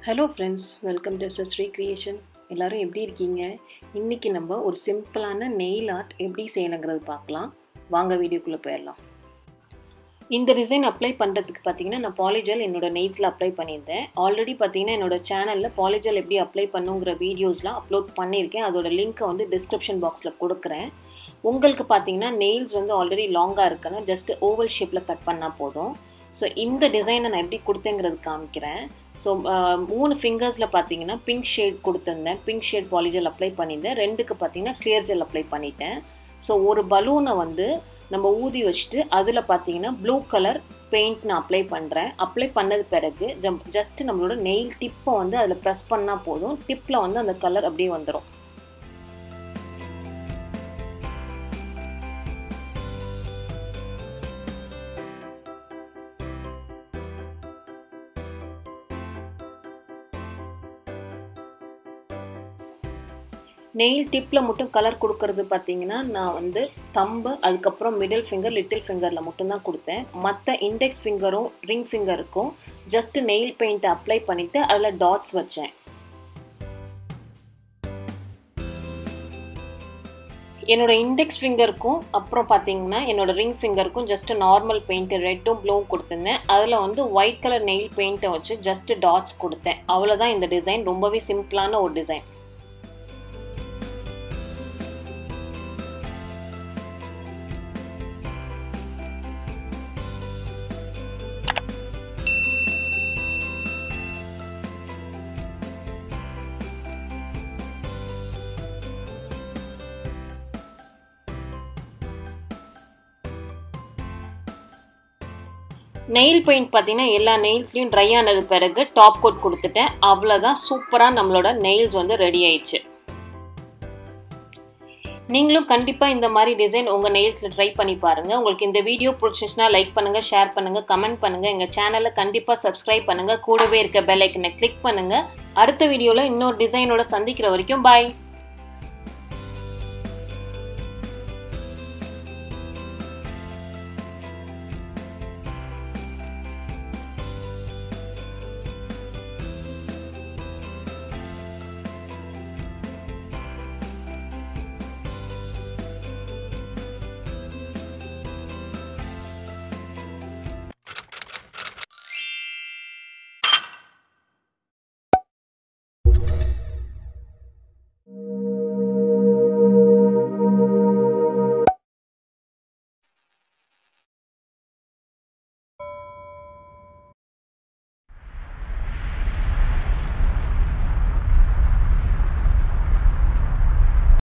hello friends welcome to Shri creation எல்லோரும் எப்படி இருக்கீங்க இன்றைக்கி நம்ம ஒரு சிம்பிளான நெயில் ஆர்ட் எப்படி செய்யணுங்கிறது பார்க்கலாம் வாங்க வீடியோக்குள்ளே போயிடலாம் இந்த டிசைன் அப்ளை பண்ணுறதுக்கு பார்த்தீங்கன்னா நான் பாலிஜல் என்னோட நெய்ட்ஸில் அப்ளை பண்ணியிருந்தேன் ஆல்ரெடி பார்த்தீங்கன்னா என்னோட சேனலில் பாலிஜல் எப்படி அப்ளை பண்ணுங்கிற வீடியோஸ்லாம் அப்லோட் பண்ணியிருக்கேன் அதோட லிங்க்கை வந்து டிஸ்கிரிப்ஷன் பாக்ஸில் கொடுக்குறேன் உங்களுக்கு பார்த்தீங்கன்னா நெயில்ஸ் வந்து ஆல்ரெடி லாங்காக இருக்குன்னா ஜஸ்ட் ஓவல் ஷேப்பில் கட் பண்ணால் போதும் ஸோ இந்த டிசைனை நான் எப்படி கொடுத்தேங்கிறது காமிக்கிறேன் ஸோ மூணு ஃபிங்கர்ஸில் பார்த்தீங்கன்னா பிங்க் ஷேட் கொடுத்துருந்தேன் பிங்க் ஷேட் பாலிஜல் அப்ளை பண்ணியிருந்தேன் ரெண்டுக்கு பார்த்தீங்கன்னா கிளியர் ஜெல் அப்ளை பண்ணிட்டேன் ஸோ ஒரு பலூனை வந்து நம்ம ஊதி வச்சுட்டு அதில் பார்த்தீங்கன்னா ப்ளூ கலர் பெயிண்ட் நான் அப்ளை பண்ணுறேன் அப்ளை பண்ணது பிறகு ஜம் ஜஸ்ட் நம்மளோட நெயில் டிப்பை வந்து அதில் ப்ரெஸ் பண்ணால் போதும் டிப்பில் வந்து அந்த கலர் அப்படியே வந்துடும் நெயில் டிப்பில் மட்டும் கலர் கொடுக்கறது பார்த்தீங்கன்னா நான் வந்து தம்பு அதுக்கப்புறம் மிடில் ஃபிங்கர் லிட்டில் ஃபிங்கரில் மட்டும்தான் கொடுத்தேன் மற்ற இண்டெக்ஸ் ஃபிங்கரும் ரிங் ஃபிங்கருக்கும் ஜஸ்ட் நெயில் பெயிண்ட் அப்ளை பண்ணிவிட்டு அதில் டாட்ஸ் வச்சேன் என்னோட இண்டெக்ஸ் ஃபிங்கருக்கும் அப்புறம் பார்த்தீங்கன்னா என்னோட ரிங் ஃபிங்கருக்கும் ஜஸ்ட் நார்மல் பெயிண்ட் ரெட்டும் ப்ளூவும் கொடுத்துருந்தேன் அதில் வந்து ஒயிட் கலர் நெயில் பெயிண்ட்டை வச்சு ஜஸ்ட் டாட்ஸ் கொடுத்தேன் அவ்வளோதான் இந்த டிசைன் ரொம்பவே சிம்பிளான ஒரு டிசைன் நெயில் பெயிண்ட் பார்த்தீங்கன்னா எல்லா நெயில்ஸ்லையும் ட்ரை ஆனது பிறகு டாப் கோட் கொடுத்துட்டேன் அவ்வளோதான் சூப்பராக நம்மளோட நெயில்ஸ் வந்து ரெடி ஆயிடுச்சு நீங்களும் கண்டிப்பாக இந்த மாதிரி டிசைன் உங்கள் நெயில்ஸில் ட்ரை பண்ணி பாருங்கள் உங்களுக்கு இந்த வீடியோ பிடிச்சிச்சுன்னா லைக் பண்ணுங்கள் ஷேர் பண்ணுங்கள் கமெண்ட் பண்ணுங்கள் எங்கள் சேனலை கண்டிப்பாக சப்ஸ்கிரைப் பண்ணுங்கள் கூடவே இருக்க பெல் ஐக்கனை கிளிக் பண்ணுங்கள் அடுத்த வீடியோவில் இன்னொரு டிசைனோட சந்திக்கிற வரைக்கும் பாய்